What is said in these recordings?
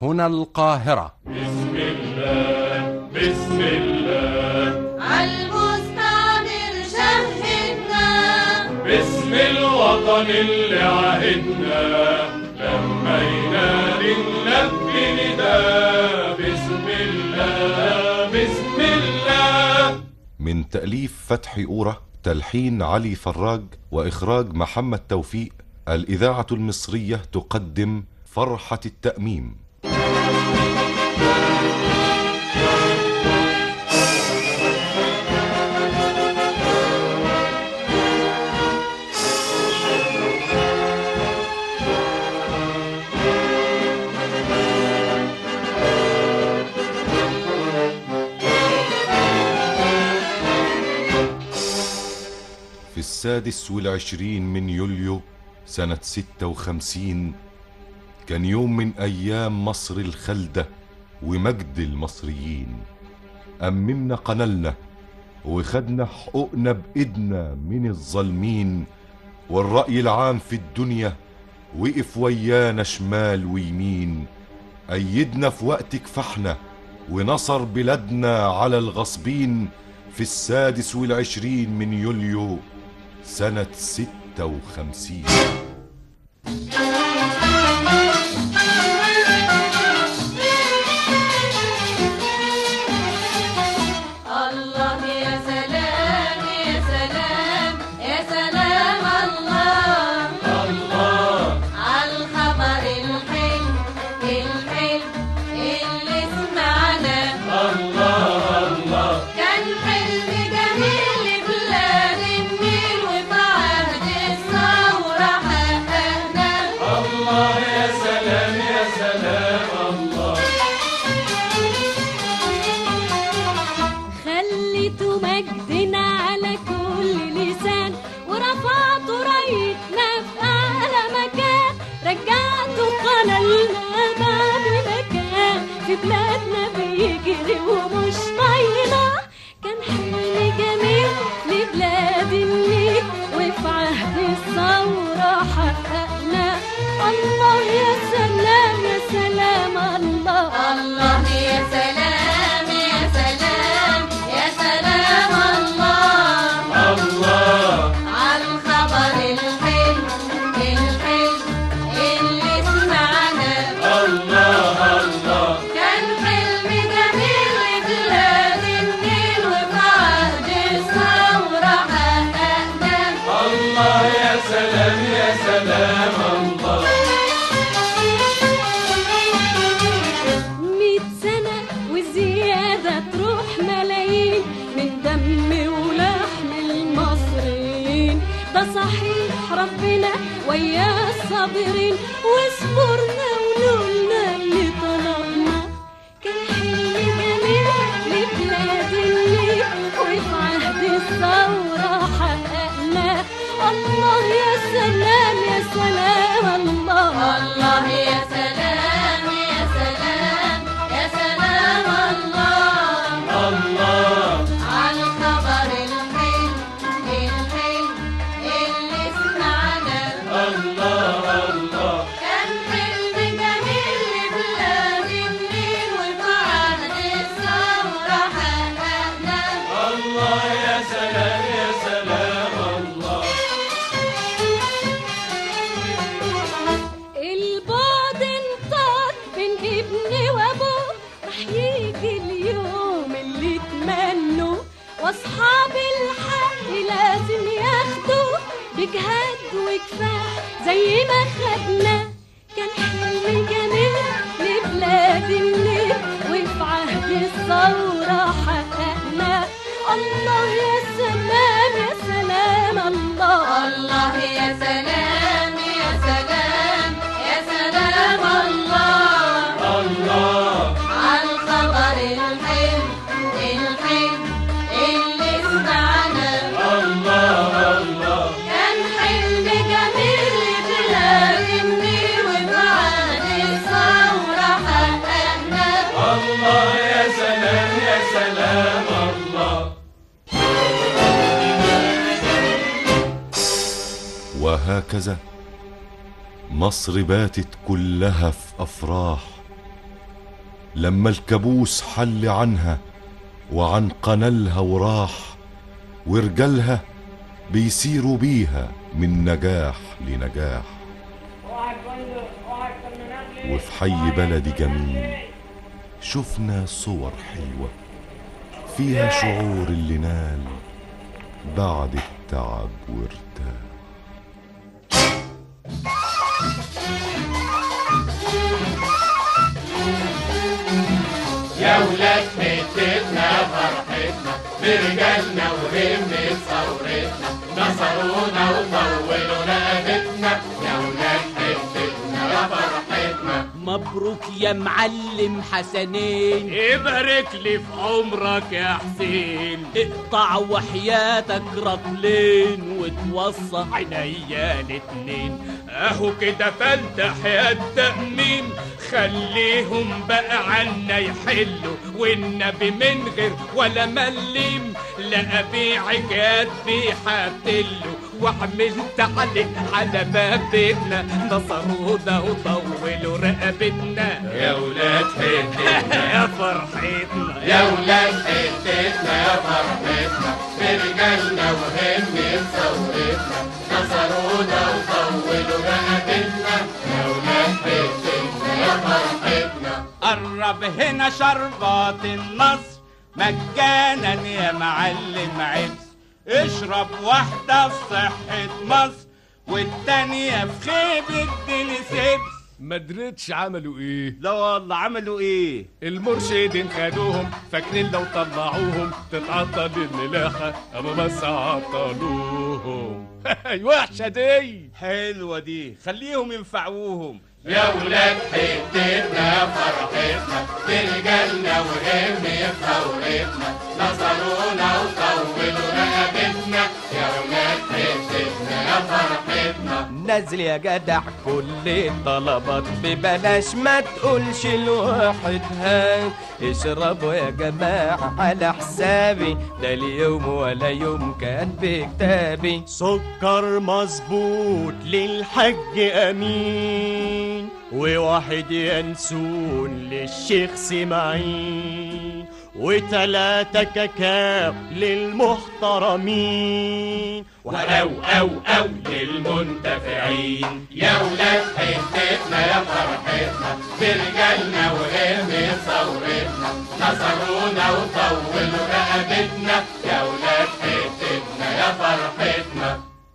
هنا القاهرة بسم الله بسم الله عالمستعمر شهدنا باسم الوطن اللي عهدنا لما ينادي نلبي نداء بسم الله بسم الله من تأليف فتحي أورة تلحين علي فراج وإخراج محمد توفيق الإذاعة المصرية تقدم فرحة التأميم في السادس والعشرين من يوليو سنة ستة وخمسين كان يوم من أيام مصر الخلدة ومجد المصريين أممنا قنلنا وخدنا حقوقنا بإيدنا من الظالمين والرأي العام في الدنيا وقف ويانا شمال ويمين أيدنا في وقت كفحنا ونصر بلادنا على الغصبين في السادس والعشرين من يوليو سنة ستة وخمسين الله يا سلام يا سلام يا سلام الله الله عالخبر الحلو الحلو اللي سمعنا الله الله كان حلم جميل بلاد النيل وفي عهد الثورة حققنا الله يا سلام يا سلام الله خليتوا مجدنا على كل لسان ورفعتوا رايتنا في أعلى مكان رجعتوا قنلنا بعد مكان في بلادنا بيجري ومش طايلة كان حلم جميل لبلاد النيل وفي عهد الثورة حققنا الله يا سلام يا سلام الله الله يا سلام يا سلام يا سلام الله الله عالخبر الحلو الحلو اللي سمعنا الله الله كان حلم جميل لبلاد النيل وفي عهد الثورة حققنا الله يا سلام يا سلام الله مية سنة وزيادة تروح ملايين من دم ولحم المصريين ده صحيح ربنا ويا الصابرين واصبرنا ونقولنا اللي طلبنا كان حلم جميل لبلاد النيل وفي عهد الثورة حققنا الله يا سلام يا سلام الله الله يا سلام يا سلام يا سلام الله الله عالخبر الحلو الحلو اللي سمعنا الله الله كان حلم جميل لبلاد النيل وفي عهد الثورة حققنا الله يا سلام يا سلام الله البعد انطاد بين ابني وابوه رح يجي اليوم اللي تمنوا واصحاب الحق لازم ياخدوا بجهاد وكفاح زي ما خدنا كان حلم جميل لبلاد النيل وفي عهد الثورة حققنا الله يا سلام يا سلام الله الله يا سلام يا سلام يا سلام الله الله عالخبر الحلو الحلو اللي سمعنا الله الله كان حلم جميل لبلاد النيل وفي عهد الثورة حققنا الله يا سلام يا سلام الله وهكذا مصر باتت كلها في افراح لما الكابوس حل عنها وعن قنلها وراح ورجالها بيسيروا بيها من نجاح لنجاح وفي حي بلدي جميل شفنا صور حلوة فيها شعور اللي نال بعد التعب وارتاح يا ولاد حتتنا فرحتنا برجالنا وهمة ثورتنا نصرونا وطولوا رقبتنا يا ولاد حتتنا يا فرحتنا مبروك يا معلم حسنين يبارك لي في عمرك يا حسين اقطع وحياتك رطلين وتوصى عينيا الاتنين اهو كده فتح يا التأمين خليهم بقى عنا يحلوا والنبي من غير ولا مليم لا ابيع جدي حبتله وعملت عليك على بابنا نصرونا وطولوا رقبتنا يا ولاد حتتنا يا فرحتنا يا ولاد حتتنا يا فرحتنا برجالنا وهمة ثورتنا نصرونا وطولوا رقبتنا يا ولاد حتتنا يا فرحتنا قرب هنا شربات النصر مجانا يا معلم عبس اشرب واحدة في صحة مصر والتانية في خيبة دنسبس ما دريتش عملوا ايه لا والله عملوا ايه المرشدين خدوهم فاكرين لو طلعوهم تتعطل الملاحة أما بس عطلوهم وحشة دي حلوة دي خليهم ينفعوهم يا ولاد حتتنا يا فرحتنا برجالنا وهمة ثورتنا نصرونا وطولوا رقبتنا يا ولاد حتتنا يا فرحتنا نزل يا جدع كل الطلبات ببلاش ما تقولش الواحد هات اشربوا يا جماعة على حسابي ده اليوم ولا يوم كان بكتابي سكر مظبوط للحج امين وواحد ينسون للشيخ سماعين وتلاتة كاكاو للمحترمين أو أو أو للمنتفعين يا ولاد حتتنا يا فرحتنا برجالنا وهمة ثورتنا نصرونا وطولوا رقبتنا يا ولاد حتتنا يا فرحتنا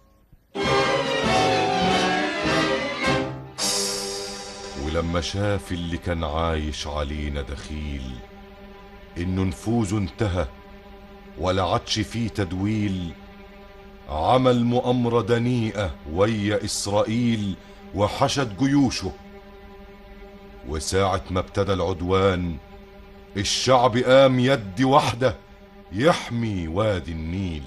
ولما شاف اللي كان عايش علينا دخيل انه نفوذه انتهى ولا عادش فيه تدويل عمل مؤامرة دنيئة ويا إسرائيل وحشد جيوشه وساعة ما ابتدى العدوان الشعب قام يد واحدة يحمي وادي النيل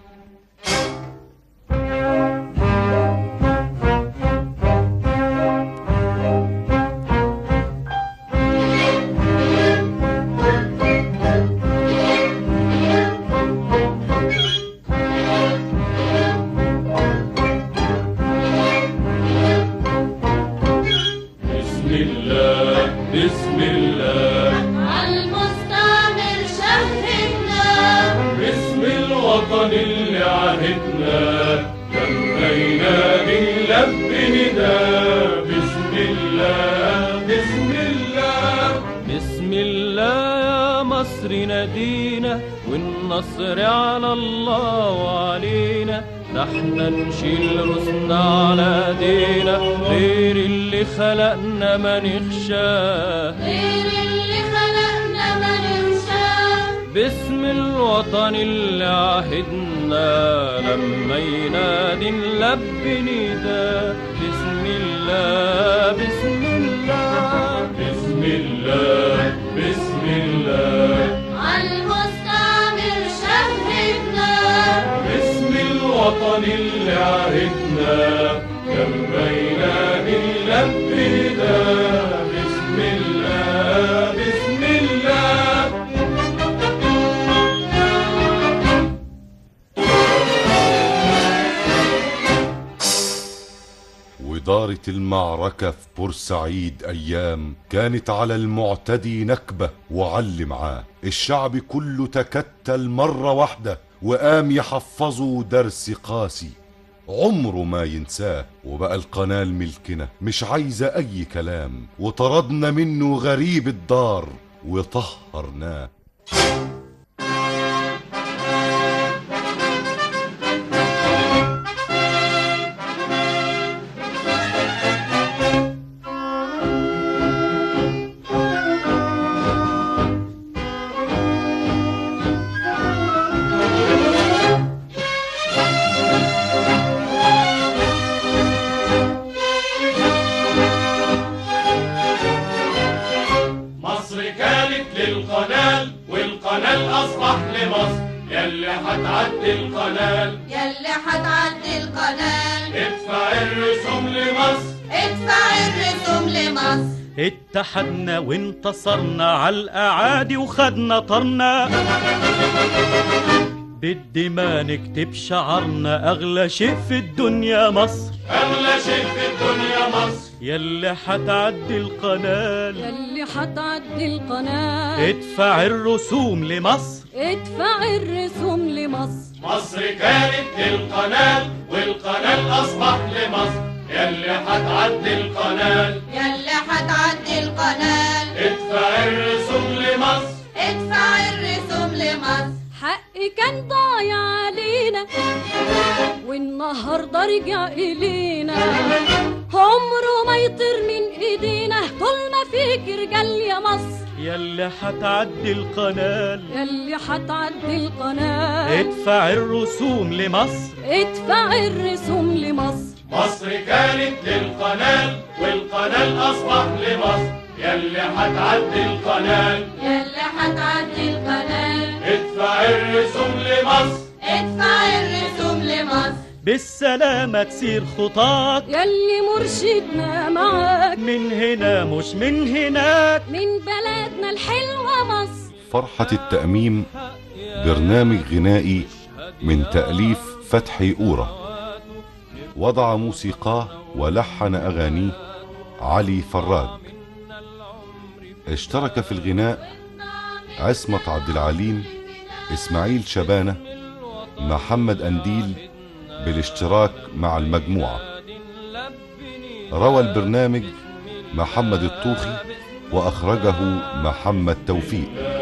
بسم الله بسم الله عالمستعمر شهدنا باسم الوطن اللي عهدنا لمينا بنلبي نداء بسم الله بسم الله بسم الله يا مصر نادينا والنصر على الله وعلينا نحنا نشيل رسنا على دينا غير اللي خلقنا ما نخشاه غير اللي خلقنا ما ننساه باسم الوطن اللي عهدنا لما ينادي نلبي نداء بسم الله بسم الله بسم الله بسم الله عالمستعمر شهدنا باسم الوطن اللي عهدنا لمينا بنلبي نداء بسم الله بسم الله ودار دارت المعركة في بورسعيد أيام كانت على المعتدي نكبة وعل معاه الشعب كله تكتل مرة واحدة وقام يحفظوا درس قاسي عمره ما ينساه وبقى القناة ملكنا مش عايزة أي كلام وطردنا منه غريب الدار وطهرناه مصر كانت للقنال والقنال أصبح لمصر يلي هتعدي القنال يلي هتعدي القناة ادفع الرسوم لمصر ادفع الرسوم لمصر اتحدنا وانتصرنا على الأعادي وخدنا طرنا بدي ما نكتب شعرنا أغلى شيء في الدنيا مصر أغلى شيء في الدنيا مصر يلي حتعدي القنال يلي حتعدي القناة ادفع الرسوم لمصر ادفع الرسوم لمصر مصر كانت للقنال والقنال أصبح لمصر يلي هتعدي القنال يلي هتعدي القناة ادفع الرسوم لمصر ادفع الرسوم لمصر حقي كان ضايع علينا والنهارده رجع إلينا عمره ما يطير من ايدينا طول ما فيك رجال يا مصر يلي حتعدي القنال يلي حتعدي القناة ادفع الرسوم لمصر ادفع الرسوم لمصر مصر كانت للقنال والقنال أصبح لمصر يلي هتعدي القنال يلي هتعدي القناة ادفع الرسوم لمصر ادفع الرسوم لمصر بالسلامة تسير خطاك يلي مرشدنا معاك من هنا مش من هناك من بلدنا الحلوة مصر فرحة التأميم برنامج غنائي من تأليف فتحي أورا وضع موسيقاه ولحن أغانيه علي فراج اشترك في الغناء عصمت عبد العليم إسماعيل شبانة محمد أنديل بالاشتراك مع المجموعة روى البرنامج محمد الطوخي وأخرجه محمد توفيق